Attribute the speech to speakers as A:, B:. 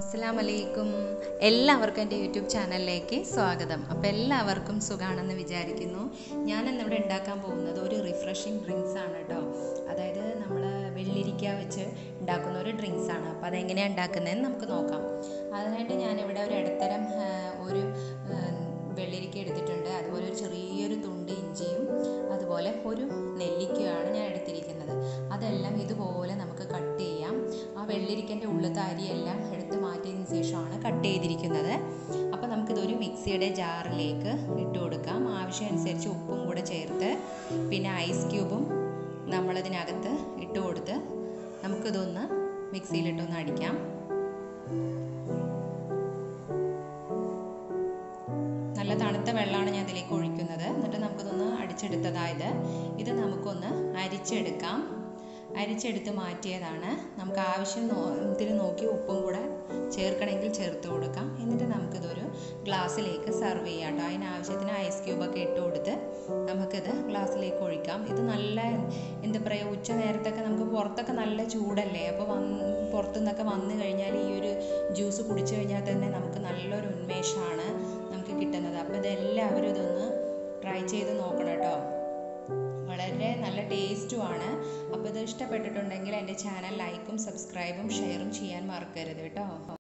A: അസ്സാം വലൈക്കും എല്ലാവർക്കും എൻ്റെ യൂട്യൂബ് ചാനലിലേക്ക് സ്വാഗതം അപ്പോൾ എല്ലാവർക്കും സുഖമാണെന്ന് വിചാരിക്കുന്നു ഞാൻ ഇന്നിവിടെ ഉണ്ടാക്കാൻ പോകുന്നത് ഒരു റിഫ്രഷിങ് ഡ്രിങ്ക്സ് ആണ് കേട്ടോ അതായത് നമ്മൾ വെള്ളിരിക്ക വെച്ച് ഉണ്ടാക്കുന്ന ഒരു ഡ്രിങ്ക്സ് ആണ് അപ്പോൾ അതെങ്ങനെയാണ് ഉണ്ടാക്കുന്നതെന്ന് നമുക്ക് നോക്കാം അതിനായിട്ട് ഞാനിവിടെ ഒരു ഇടത്തരം ആ, ഒരു ആ, വെള്ളിരിക്ക എടുത്തിട്ടുണ്ട് അതുപോലെ ഒരു ചെറിയൊരു തുണ്ട് ഇഞ്ചിയും അതുപോലെ ഒരു നെല്ലിക്കയാണ് ഞാൻ എടുത്തിരിക്കുന്നത് അതെല്ലാം ഇതുപോലെ നമുക്ക് കട്ട് ചെയ്യാം ആ വെള്ളിരിക്കൻ്റെ ഉള്ളത്തെ അരിയെല്ലാം എടുത്ത് മാറ്റിയതിന് ശേഷമാണ് കട്ട് ചെയ്തിരിക്കുന്നത് അപ്പോൾ നമുക്കിതൊരു മിക്സിയുടെ ജാറിലേക്ക് ഇട്ട് കൊടുക്കാം ആവശ്യമനുസരിച്ച് ഉപ്പും കൂടെ ചേർത്ത് പിന്നെ ഐസ് ക്യൂബും നമ്മളതിനകത്ത് ഇട്ട് കൊടുത്ത് നമുക്കിതൊന്ന് മിക്സിയിലിട്ടൊന്ന് അടിക്കാം നല്ല തണുത്ത വെള്ളമാണ് ഞാൻ ഇതിലേക്ക് ഒഴിക്കുന്നത് എന്നിട്ട് നമുക്കിതൊന്ന് അടിച്ചെടുത്തതായത് ഇത് നമുക്കൊന്ന് അരിച്ചെടുക്കാം അരിച്ചെടുത്ത് മാറ്റിയതാണ് നമുക്ക് ആവശ്യം ഇതിൽ നോക്കി ഉപ്പും കൂടെ ചേർക്കണമെങ്കിൽ ചേർത്ത് കൊടുക്കാം എന്നിട്ട് നമുക്കിതൊരു ഗ്ലാസ്സിലേക്ക് സെർവ് ചെയ്യാം കേട്ടോ അതിനാവശ്യത്തിന് ഐസ് ക്യൂബൊക്കെ ഇട്ട് കൊടുത്ത് നമുക്കിത് ഗ്ലാസ്സിലേക്ക് ഒഴിക്കാം ഇത് നല്ല എന്താ പറയുക ഉച്ച നേരത്തൊക്കെ നമുക്ക് പുറത്തൊക്കെ നല്ല ചൂടല്ലേ അപ്പോൾ വന്ന് പുറത്തുനിന്നൊക്കെ വന്നു കഴിഞ്ഞാൽ ഈ ഒരു ജ്യൂസ് കുടിച്ചു കഴിഞ്ഞാൽ തന്നെ നമുക്ക് നല്ലൊരു ഉന്മേഷമാണ് നമുക്ക് കിട്ടുന്നത് അപ്പോൾ ഇതെല്ലാവരും ഇതൊന്ന് ട്രൈ ചെയ്ത് നോക്കണം കേട്ടോ വളരെ നല്ല ടേസ്റ്റുമാണ് അപ്പോൾ ഇത് ഇഷ്ടപ്പെട്ടിട്ടുണ്ടെങ്കിൽ എൻ്റെ ചാനൽ ലൈക്കും സബ്സ്ക്രൈബും ഷെയറും ചെയ്യാൻ മറക്കരുത് കേട്ടോ